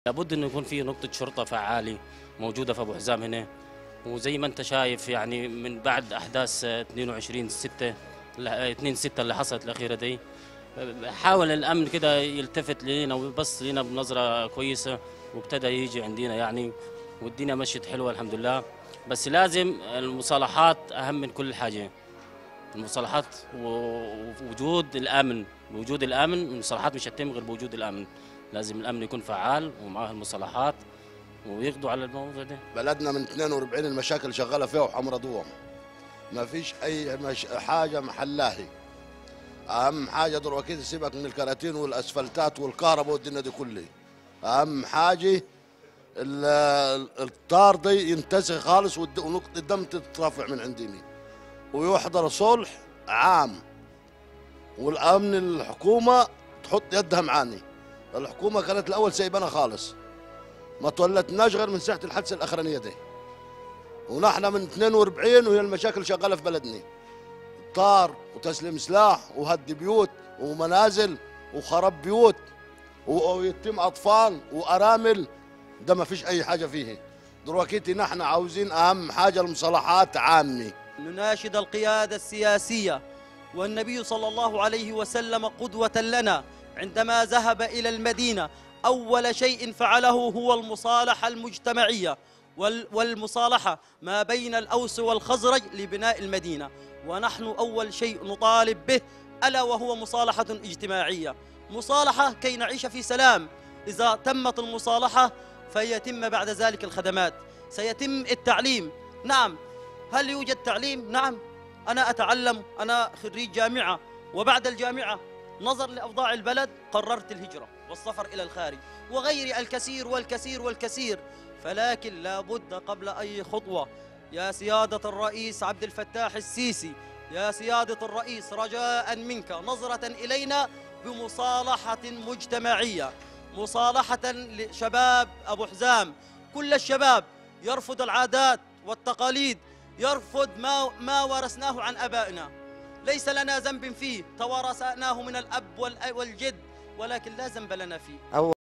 لابد انه يكون في نقطة شرطة فعالة موجودة في ابو حزام هنا وزي ما انت شايف يعني من بعد احداث 22 6 2 6 اللي حصلت الاخيرة دي حاول الامن كده يلتفت لنا ويبص لنا بنظرة كويسة وابتدى يجي عندنا يعني والدنيا مشيت حلوة الحمد لله بس لازم المصالحات اهم من كل حاجة المصالحات ووجود الامن وجود الامن المصالحات مش هتتم غير بوجود الامن لازم الامن يكون فعال ومعاه المصالحات ويقضوا على الموضوع ده بلدنا من 42 المشاكل شغاله فيها وحمرضوهم ما فيش اي مش حاجه محلاهي اهم حاجه دلوقتي سيبك من الكراتين والاسفلتات والكهرباء والدنيا دي كلها اهم حاجه ال- الطار دي ينتزع خالص والد- ونقطه الدم تترفع من عندنا ويحضر صلح عام والامن الحكومه تحط يدها معاني الحكومه كانت الاول سايبانا خالص ما تولتناش غير من ساعه الحادثه الاخرانيه دي ونحن من 42 وهي المشاكل شغاله في بلدنا طار وتسليم سلاح وهد بيوت ومنازل وخرب بيوت و- ويتم اطفال وارامل ده ما فيش اي حاجه فيه دلوقتي نحن عاوزين اهم حاجه المصالحات عامه نناشد القيادة السياسية والنبي صلى الله عليه وسلم قدوة لنا عندما ذهب إلى المدينة أول شيء فعله هو المصالحة المجتمعية وال- والمصالحة ما بين الأوس والخزرج لبناء المدينة ونحن أول شيء نطالب به ألا وهو مصالحة اجتماعية مصالحة كي نعيش في سلام إذا تمت المصالحة فيتم بعد ذلك الخدمات سيتم التعليم نعم هل يوجد تعليم؟ نعم أنا أتعلم أنا خريج جامعة وبعد الجامعة نظر لأوضاع البلد قررت الهجرة والسفر إلى الخارج وغير الكثير والكثير والكثير فلكن لا بد قبل أي خطوة يا سيادة الرئيس عبد الفتاح السيسي يا سيادة الرئيس رجاء منك نظرة إلينا بمصالحة مجتمعية مصالحة لشباب أبو حزام كل الشباب يرفض العادات والتقاليد يرفض ما ما ورثناه عن ابائنا ليس لنا ذنب فيه توارثناه من الاب والأ- والجد ولكن لا ذنب لنا فيه